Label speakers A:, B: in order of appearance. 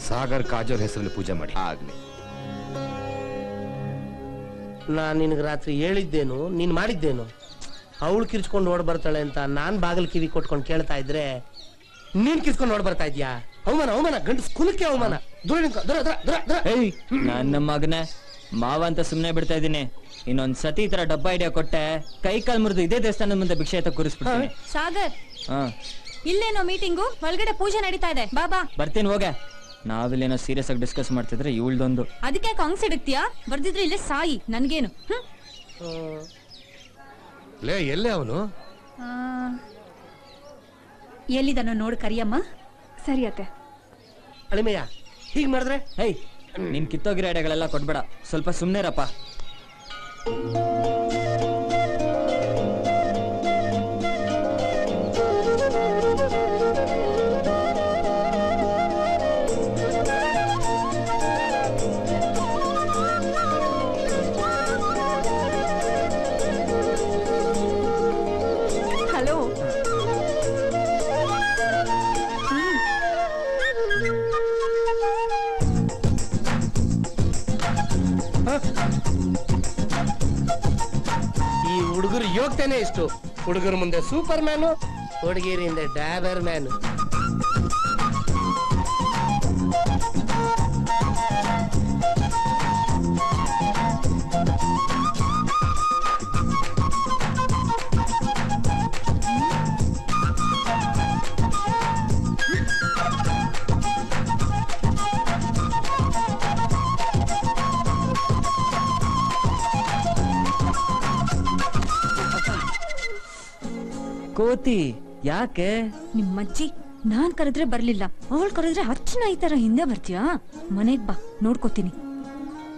A: ಸಾಗರ್ ಕಾಜೋರ್ ಹೆಸರಲ್ಲಿ ಪೂಜೆ ಮಾಡಿ
B: ಆಗ್ಲಿ
C: ನಾನ್ ನಿನಗೆ ರಾತ್ರಿ ಹೇಳಿದ್ದೇನು ನೀನ್ ಮಾಡಿದ್ದೇನು ಅವಳು ಕಿರ್ಚ್ಕೊಂಡು ಓಡ್ ಬರ್ತಾಳೆ ಅಂತ ನಾನ್ ಬಾಗಿಲು ಕಿವಿ ಕೊಟ್ಕೊಂಡು ಕೇಳ್ತಾ ಇದ್ರೆ ನೀನ್ ಕಿರ್ಚ್ಕೊಂಡು ಓಡ್ ಬರ್ತಾ ಇದ್ಯಾ ಅವಮಾನ ಅವಮಾನ ಗಂಡು ಸ್ಕೂಲಕ್ಕೆ ಅವಮಾನ ದೂರ ನಿಂತ್ಕೊ, ದೂರ ದೂರ ದೂರ ದೂರ
D: ಏಯ್ ನನ್ನ ಮಗನೇ ಮಾವ ಅಂತ ಸುಮ್ನೆ ಬಿಡ್ತಾ ಇದೀನಿ ಇನ್ನೊಂದ್ ಸತಿ ಈ ತರ ಡಬ್ಬ ಐಡಿಯಾ ಕೊಟ್ಟೆ ಕೈ ಕಾಲ್ ಮುರಿದು ಇದೇ ದೇವಸ್ಥಾನದ ಮುಂದೆ ಭಿಕ್ಷೆ ಎತ್ತ ಕೂರಿಸ್ಬಿಡ್ತೀನಿ
E: ಸಾಗರ್
D: ಹಾ
E: ಇಲ್ಲೇನೋ ಮೀಟಿಂಗು ಒಳಗಡೆ ಪೂಜೆ ನಡೀತಾ ಇದೆ ಬಾಬಾ
D: ಬರ್ತೀನಿ ಹೋಗೆ ನಾವಿಲ್ಲೇನೋ ಸೀರಿಯಸ್ ಆಗಿ ಡಿಸ್ಕಸ್ ಮಾಡ್ತಿದ್ರೆ ಇವಳ್ದೊಂದು
E: ಅದಕ್ಕೆ ಕಾಂಗ್ಸ್ ಇಡುತ್ತೀಯಾ ಬರ್ದಿದ್ರೆ ಇಲ್ಲೇ ಸಾಯಿ ನನ್ಗೇನು ಹ್ಮ್
A: ಲೇ ಎಲ್ಲೇ ಅವನು
E: ಎಲ್ಲಿದನೋ ನೋಡು ಕರಿಯಮ್ಮ
F: ಸರಿ ಅತ್ತೆ
C: ಅಳಿಮಯ್ಯ ಹೀಗ್ ಮಾಡಿದ್ರೆ
D: ಹೇಯ್ ನಿನ್ ಕಿತ್ತೋಗಿರೋ ಐಡಿಯಾಗಳೆಲ್ಲ ಕೊಡ್ಬೇಡ ಸ್ವಲ್ಪ ಸುಮ್ನೆರಪ್ಪ
F: ಹಲೋ
C: ಈ ಹುಡುಗರು ಯೋಗ್ತೇನೆ ಇಷ್ಟು ಹುಡುಗರ ಮುಂದೆ ಸೂಪರ್ ಮ್ಯಾನು ಹುಡುಗಿರ ಹಿಂದೆ ಡ್ಯಾಬರ್ ಮ್ಯಾನು
D: ಕೋತಿ ಯಾಕೆ
E: ನಿಮ್ಮಜ್ಜಿ ನಾನ್ ಕರೆದ್ರೆ ಬರ್ಲಿಲ್ಲ ಅವಳು ಕರೆದ್ರೆ ಅರ್ಚನ ಈ ತರ ಹಿಂದೆ ಬರ್ತೀಯಾ ಮನೆಗ್ ಬಾ ನೋಡ್ಕೋತೀನಿ